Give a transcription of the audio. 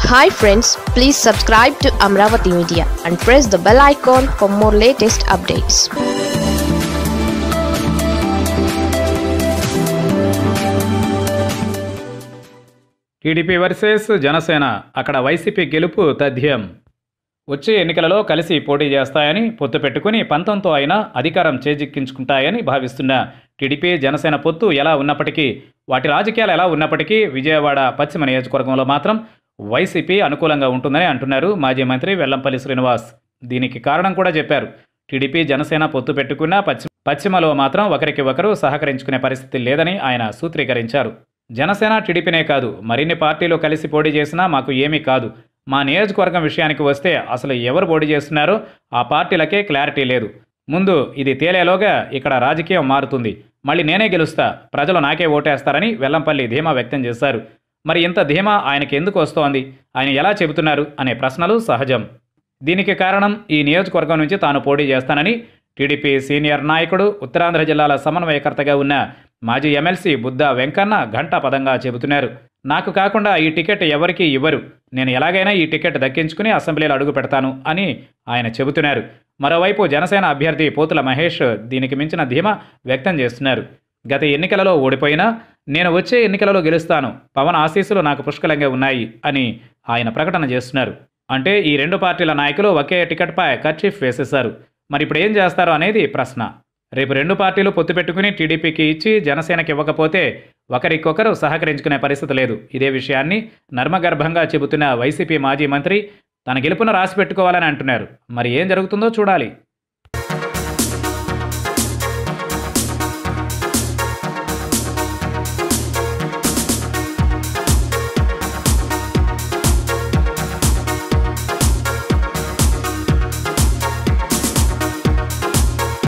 hi friends please subscribe to Amaravati media and press the bell icon for more latest updates TDP versus Janasena అక్కడ YCP గెలుపు తథ్యం వచ్చే ఎన్నికలలో కలిసి పోటీ చేస్తాయని పొత్తు పెట్టుకుని పంతంతో అయినా అధికారం చేజిక్కించుకుంటాయని భావిస్తున్న టీడీపీ జనసేన పొత్తు ఎలా ఉన్నప్పటికీ వాటి రాజకీయాలు ఎలా ఉన్నప్పటికీ విజయవాడ పశ్చిమ నియోజకవర్గంలో మాత్రం వైసీపీ అనుకూలంగా ఉంటుందని అంటున్నారు మాజీ మంత్రి వెల్లంపల్లి శ్రీనివాస్ దీనికి కారణం కూడా చెప్పారు టీడీపీ జనసేన పొత్తు పెట్టుకున్న పశ్చిమ పశ్చిమలో మాత్రం ఒకరికి ఒకరు సహకరించుకునే పరిస్థితి లేదని ఆయన సూత్రీకరించారు జనసేన టీడీపీనే కాదు మరిన్ని పార్టీలు కలిసి పోటీ చేసినా మాకు ఏమీ కాదు మా నియోజకవర్గం విషయానికి వస్తే అసలు ఎవరు పోటీ చేస్తున్నారో ఆ పార్టీలకే క్లారిటీ లేదు ముందు ఇది తేలేలోగా ఇక్కడ రాజకీయం మారుతుంది మళ్ళీ నేనే గెలుస్తా ప్రజలు నాకే ఓటేస్తారని వెల్లంపల్లి ధీమా వ్యక్తం చేశారు మరి ఇంత ధీమా ఆయనకి ఎందుకు వస్తోంది ఆయన ఎలా చెబుతున్నారు అనే ప్రశ్నలు సహజం దీనికి కారణం ఈ నియోజకవర్గం నుంచి తాను పోటీ చేస్తానని టీడీపీ సీనియర్ నాయకుడు ఉత్తరాంధ్ర జిల్లాల సమన్వయకర్తగా ఉన్న మాజీ ఎమ్మెల్సీ బుద్ధ వెంకన్న ఘంటాపదంగా చెబుతున్నారు నాకు కాకుండా ఈ టికెట్ ఎవరికీ ఇవ్వరు నేను ఎలాగైనా ఈ టికెట్ దక్కించుకుని అసెంబ్లీలో అడుగు పెడతాను అని ఆయన చెబుతున్నారు మరోవైపు జనసేన అభ్యర్థి పోతుల మహేష్ దీనికి మించిన ధీమా వ్యక్తం చేస్తున్నారు గత ఎన్నికలలో ఓడిపోయినా నేను వచ్చే ఎన్నికలలో గెలుస్తాను పవన్ ఆశీస్సులు నాకు పుష్కలంగా ఉన్నాయి అని ఆయన ప్రకటన చేస్తున్నారు అంటే ఈ రెండు పార్టీల నాయకులు ఒకే టికెట్పై కర్చీఫ్ వేసేశారు మరి ఇప్పుడు ఏం చేస్తారో అనేది ప్రశ్న రేపు రెండు పార్టీలు పొత్తు పెట్టుకుని టీడీపీకి ఇచ్చి జనసేనకి ఇవ్వకపోతే ఒకరికొకరు సహకరించుకునే పరిస్థితి లేదు ఇదే విషయాన్ని నర్మగర్భంగా చెబుతున్న వైసీపీ మాజీ మంత్రి తన గెలుపును రాసి పెట్టుకోవాలని అంటున్నారు మరి ఏం జరుగుతుందో చూడాలి